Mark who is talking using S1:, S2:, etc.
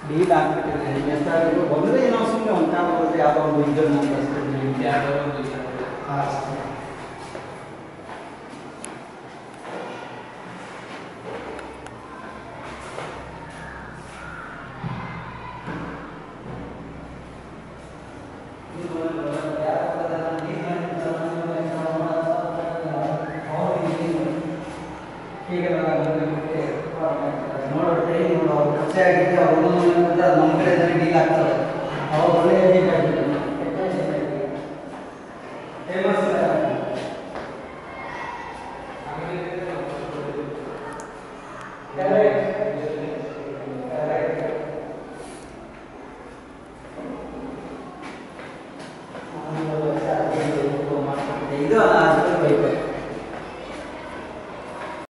S1: Deal ಆಗ್ಬಿಟ್ಟಿದೆ ಎಷ್ಟಾದರೂ ಒಂದೇ ನಾವು ಸುಮ್ಮನೆ ಒಂದು ಕಾಲ ಹೋದ್ರೆ ಯಾವುದೋ ಒಂದು ಇದನ್ನು ಕಳಿಸ್ತಿದ್ವಿ
S2: ಯಾರೋ ಒಂದು ಇಲ್ಲ.
S1: ಅಷ್ಟೇ ನೋಡೋ ಟ್ರೈನ್ ನೋಡು ಅವ್ರು ಖರ್ಚೆ ಆಗಿದೆ ಅವ್ರು ನಮ್ಮ ಕಡೆ ಡೀಲ್ ಆಗ್ತದೆ ಅವಾಗ ಒಳ್ಳೆಯ ಡೀಲ್ ಆಗಿದೆ ಫೇಮಸ್
S2: ಆಮೇಲೆ